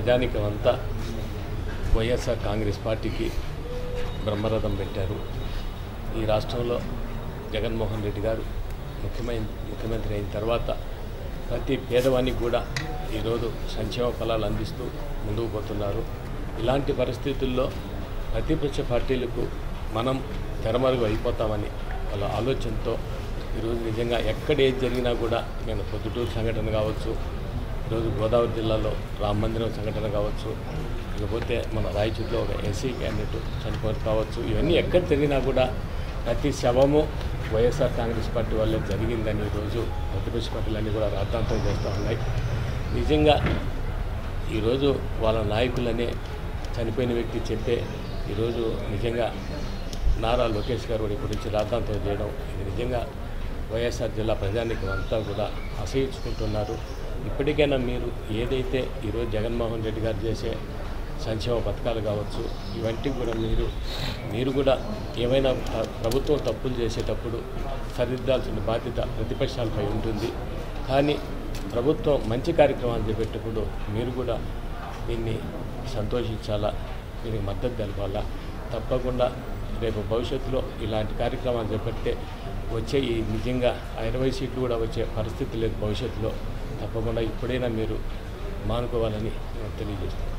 ప్రజానికం అంతా వైఎస్ఆర్ కాంగ్రెస్ పార్టీకి బ్రహ్మరథం పెట్టారు ఈ రాష్ట్రంలో జగన్మోహన్ రెడ్డి గారు ముఖ్యమైన ముఖ్యమంత్రి అయిన తర్వాత ప్రతి పేదవానికి కూడా ఈరోజు సంక్షేమ ఫలాలు అందిస్తూ ముందుకు పోతున్నారు ఇలాంటి పరిస్థితుల్లో ప్రతిపక్ష పార్టీలకు మనం తెరమరుగు అయిపోతామని వాళ్ళ ఆలోచనతో ఈరోజు నిజంగా ఎక్కడ ఏది జరిగినా కూడా నేను పొద్దుటూరు సంఘటన కావచ్చు ఈరోజు గోదావరి జిల్లాలో రామ మందిరం సంఘటన కావచ్చు ఇకపోతే మన రాయచూరులో ఒక ఎస్సీ క్యాండిడేట్ చనిపోవడం కావచ్చు ఇవన్నీ ఎక్కడ జరిగినా కూడా ప్రతి శవము వైఎస్ఆర్ కాంగ్రెస్ పార్టీ వల్లే జరిగిందని ఈరోజు ప్రతిపక్ష పార్టీలన్నీ కూడా రాద్ధాంతం చేస్తూ ఉన్నాయి నిజంగా ఈరోజు వాళ్ళ నాయకులనే చనిపోయిన వ్యక్తి చెప్పే ఈరోజు నిజంగా నారా లోకేష్ గారు కూడా గురించి రాద్ధాంతం చేయడం ఇది నిజంగా వైఎస్ఆర్ జిల్లా ప్రజానికం అంతా కూడా అసహించుకుంటున్నారు ఇప్పటికైనా మీరు ఏదైతే ఈరోజు జగన్మోహన్ రెడ్డి గారు చేసే సంక్షేమ పథకాలు కావచ్చు ఇవంటి కూడా మీరు మీరు కూడా ఏమైనా ప్ర- ప్రభుత్వం తప్పులు చేసేటప్పుడు సరిదిద్దాల్సిన బాధ్యత ప్రతిపక్షాలపై ఉంటుంది కానీ ప్రభుత్వం మంచి కార్యక్రమాలు చేపట్టేటప్పుడు మీరు కూడా దీన్ని సంతోషించాలా దీనికి మద్దతు తెలపాలా తప్పకుండా రేపు భవిష్యత్తులో ఇలాంటి కార్యక్రమాలు చేపడితే వచ్చే ఈ నిజంగా ఆ ఇరవై సీట్లు కూడా వచ్చే పరిస్థితి లేదు భవిష్యత్తులో తప్పకుండా ఇప్పుడైనా మీరు మానుకోవాలని నేను తెలియజేస్తున్నాను